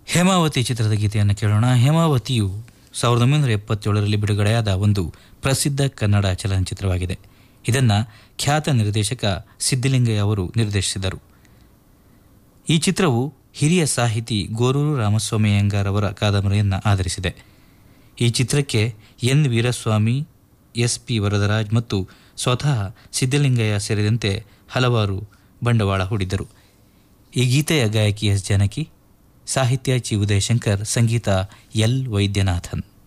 ಹೇಮಾವತಿ ಚಿತ್ರದ ಗೀತೆಯನ್ನು ಕೇಳೋಣ ಹೇಮಾವತಿಯು ಸಾವಿರದ ಒಂಬೈನೂರ ಎಪ್ಪತ್ತೇಳರಲ್ಲಿ ಬಿಡುಗಡೆಯಾದ ಒಂದು ಪ್ರಸಿದ್ಧ ಕನ್ನಡ ಚಲನಚಿತ್ರವಾಗಿದೆ ಇದನ್ನು ಖ್ಯಾತ ನಿರ್ದೇಶಕ ಸಿದ್ಧಲಿಂಗಯ್ಯ ಅವರು ನಿರ್ದೇಶಿಸಿದರು ಈ ಚಿತ್ರವು ಹಿರಿಯ ಸಾಹಿತಿ ಗೋರೂರು ರಾಮಸ್ವಾಮಿ ಅಯ್ಯಂಗಾರ್ ಅವರ ಕಾದಂಬರಿಯನ್ನು ಆಧರಿಸಿದೆ ಈ ಚಿತ್ರಕ್ಕೆ N Veeraswamy S P Varadaraj ಮತ್ತು ಸ್ವತಃ ಸಿದ್ಧಲಿಂಗಯ್ಯ ಸೇರಿದಂತೆ ಹಲವಾರು ಬಂಡವಾಳ ಹೂಡಿದ್ದರು ಈ ಗೀತೆಯ ಗಾಯಕಿ ಎಸ್ ಜಾನಕಿ ಸಾಹಿತ್ಯ ಚಿ ಉದಯಶಂಕರ್ ಸಂಗೀತ ಎಲ್ ವೈದ್ಯನಾಥನ್